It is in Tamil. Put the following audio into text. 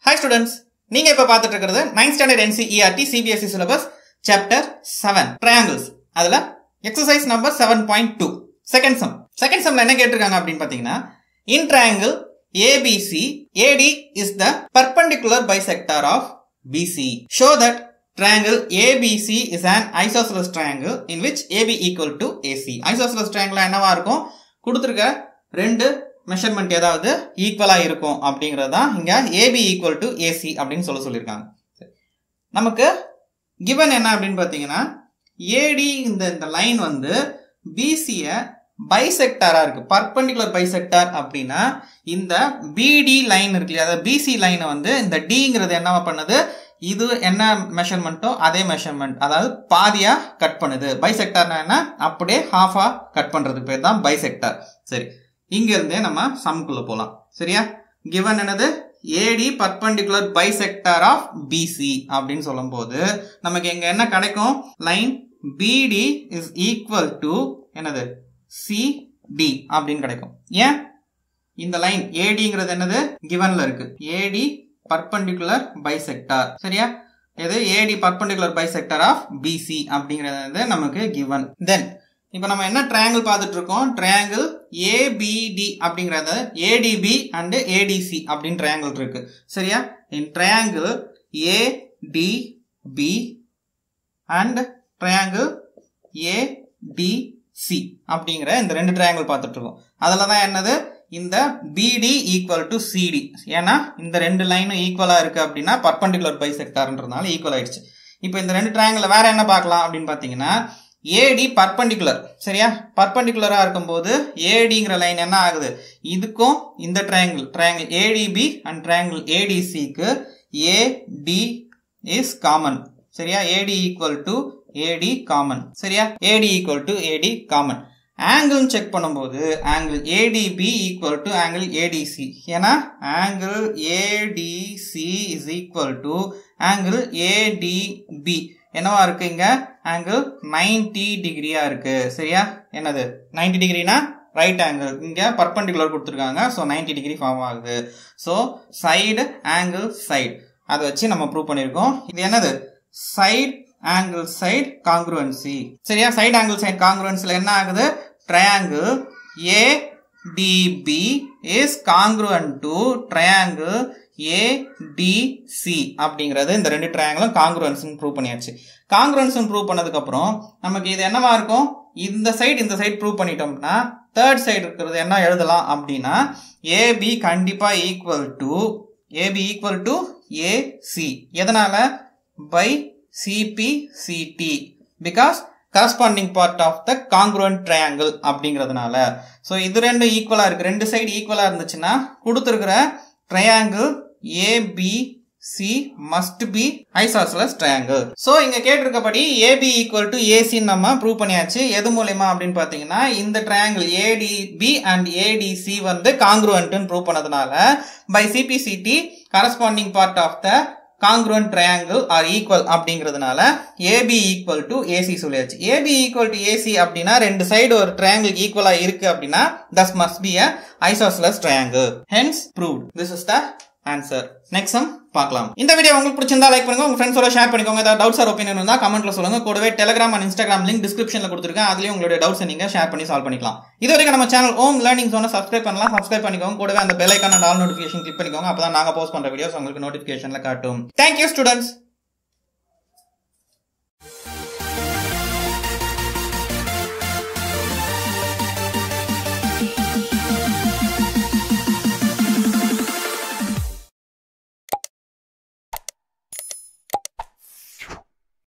ஹாய் ஸ்டூடெண்ட்ஸ் நீங்க இப்ப பார்த்துட்டு இருக்கிறது ninth standard NCERT CBSE syllabus chapter seven triangles அதுல exercise number seven point two second sum second சம்ல என்ன கேட்டிருக்காங்க அப்படின்னு பாத்தீங்கன்னா in triangle ABC AD is the perpendicular bisector of BC show that triangle ABC is an isosceles triangle in which AB equal to AC. Isosceles triangle என்னவா இருக்கும் கொடுத்துருக்க ரெண்டு மெஷர்மெண்ட் ஏதாவது ஈக்குவலா இருக்கும் அப்படிங்கிறது தான் இங்க ஏபி ஈக்குவல் டு ஏசி அப்படின்னு சொல்ல சொல்லியிருக்காங்க சரி. நமக்கு கிவன் என்ன அப்படின்னு பார்த்தீங்கன்னா ஏடி இந்த இந்த லைன் வந்து பிசிய பைசெக்டாரா இருக்கு பர்பண்டிகுலர் பைசெக்டார் அப்படின்னா இந்த பிடி லைன் இருக்கு இல்லையா அதாவது பிசி லைனை வந்து இந்த டிங்கிறது என்னவா பண்ணுது இது என்ன மெஷர்மெண்ட்டோ அதே மெஷர்மெண்ட் அதாவது பாதியா கட் பண்ணுது பைசெக்டார்னா என்ன அப்படியே ஹாஃபா கட் பண்றதுக்கு பேர் தான் பைசெக்டார் சரி இங்க இருந்தே நம்ம சம்குள்ள போலாம் சரியா கிவன் என்னது AD perpendicular bisector of BC அப்படின்னு சொல்லும் போது நமக்கு இங்க என்ன கிடைக்கும் line BD is equal to என்னது சிடி அப்படின்னு கிடைக்கும் ஏன் இந்த லைன் ஏடிங்கிறது என்னது கிவன்ல இருக்கு ஏடி பர்பண்டிகுலர் பைசெக்டார் சரியா இது AD perpendicular bisector of BC அப்படிங்கிறது வந்து நமக்கு கிவன் தென் இப்போ நம்ம என்ன ட்ரையாங்கிள் பார்த்துட்டு இருக்கோம் ட்ரையாங்கிள் ஏபிடி அப்படிங்கிறது ஏடிபி அண்ட் ஏடிசி அப்படின்னு ட்ரையாங்கிள் இருக்கு சரியா in triangle ADB and triangle ADC அப்படிங்கிற இந்த ரெண்டு ட்ரையாங்கிள் பார்த்துட்டு இருக்கோம் அதில் தான் என்னது இந்த பிடி ஈக்குவல் டு சிடி ஏன்னா இந்த ரெண்டு லைனும் ஈக்குவலாக இருக்குது அப்படின்னா பர்பண்டிகுலர் பைசெக்டார்ன்றதுனால ஈக்குவல் ஆயிடுச்சு இப்போ இந்த ரெண்டு ட்ரையாங்கிள் வேற என்ன பார்க்கலாம் அப்படின்னு பார்த்தீங்கன்னா ஏடி பர்பண்டிகுலர் சரியா பர்பண்டிகுலராக இருக்கும்போது ஏடிங்கிற லைன் என்ன ஆகுது இதுக்கும் இந்த triangle triangle ADB and triangle ஏடிசிக்கு ஏடி இஸ் காமன் சரியா AD equal to AD common சரியா AD equal to AD common angle check பண்ணும்போது angle ADB equal to angle ADC ஏன்னா angle ADC is equal to angle ADB என்னவா இருக்கு இங்க ஆங்கிள் நைன்டி டிகிரியா இருக்கு சரியா என்னது நைன்டி டிகிரினா ரைட் ஆங்கிள் இங்க பர்பண்டிகுலர் கொடுத்துருக்காங்க ஸோ நைன்டி டிகிரி ஃபார்ம் ஆகுது ஸோ சைடு ஆங்கிள் சைடு அதை வச்சு நம்ம ப்ரூவ் பண்ணியிருக்கோம் இது என்னது சைடு ஆங்கிள் சைடு காங்க்ருவன்சி சரியா சைடு ஆங்கிள் சைடு காங்க்ருவன்சில என்ன ஆகுது triangle ADB is congruent to triangle ADC அப்படிங்கிறது இந்த ரெண்டு ட்ரையாங்கிளும் காங்க்ருவன்ஸ் ப்ரூவ் பண்ணியாச்சு காங்க்ருவன்ஸ் ப்ரூவ் பண்ணதுக்கு அப்புறம் நமக்கு இது என்னவா இருக்கும் இந்த சைடு இந்த சைடு ப்ரூவ் பண்ணிட்டோம்னா தேர்ட் சைடு இருக்கிறது என்ன எழுதலாம் அப்படின்னா ஏபி கண்டிப்பா equal to AB equal to AC எதனால by CPCT because corresponding part of the congruent triangle அப்படிங்கிறதுனால ஸோ இது ரெண்டும் ஈக்குவலாக இருக்கு ரெண்டு சைடு ஈக்குவலாக இருந்துச்சுன்னா கொடுத்துருக்கிற triangle ABC must be isosceles triangle so இங்க கேட்டிருக்கபடி ஏபி ஈக்குவல் டு ஏசின்னு நம்ம ப்ரூவ் பண்ணியாச்சு எது மூலயமா அப்படின்னு பார்த்தீங்கன்னா இந்த ட்ரையாங்கிள் ஏடிபி அண்ட் ஏடிசி வந்து காங்க்ருவன்ட்னு ப்ரூவ் பண்ணதுனால by CPCT corresponding part of the congruent triangle are equal அப்படிங்கிறதுனால ஏபி ஈக்குவல் டு ஏசி சொல்லியாச்சு ஏபி ஈக்குவல் டு ஏசி அப்படின்னா ரெண்டு சைடு ஒரு ட்ரையாங்கிள் ஈக்குவலா இருக்கு அப்படின்னா thus must be a isosceles triangle hence proved this is the answer next sum பார்க்கலாம் இந்த வீடியோ உங்களுக்கு பிடிச்சிருந்தா லைக் பண்ணுங்க உங்க ஃப்ரெண்ட்ஸோட ஷேர் பண்ணிக்கோங்க ஏதாவது டவுட்ஸ் ஆர் ஒப்பீனியன் இருந்தா கமெண்ட்ல சொல்லுங்க கூடவே டெலிகிராம் அண்ட் இன்ஸ்டாகிராம் லிங்க் டிஸ்கிரிப்ஷன்ல கொடுத்துருக்கேன் அதுலயும் உங்களுடைய டவுட்ஸ் நீங்க ஷேர் பண்ணி சால்வ் பண்ணிக்கலாம் இது வரைக்கும் நம்ம சேனல் ஓம் லேர்னிங் ஜோனை சப்ஸ்கிரைப் பண்ணலாம் சப்ஸ்கிரைப் பண்ணிக்கோங்க கூடவே அந்த பெல் ஐக்கான ஆல் நோட்டிஃபிகேஷன் கிளிக் பண்ணிக்கோங்க அப்பதான் நாங்க போஸ்ட் பண்ற வீடியோஸ் உங்களுக்கு நோட்டிஃபிகேஷன்ல காட்டும் தேங்க்யூ ஸ்டூடெண்ட்ஸ்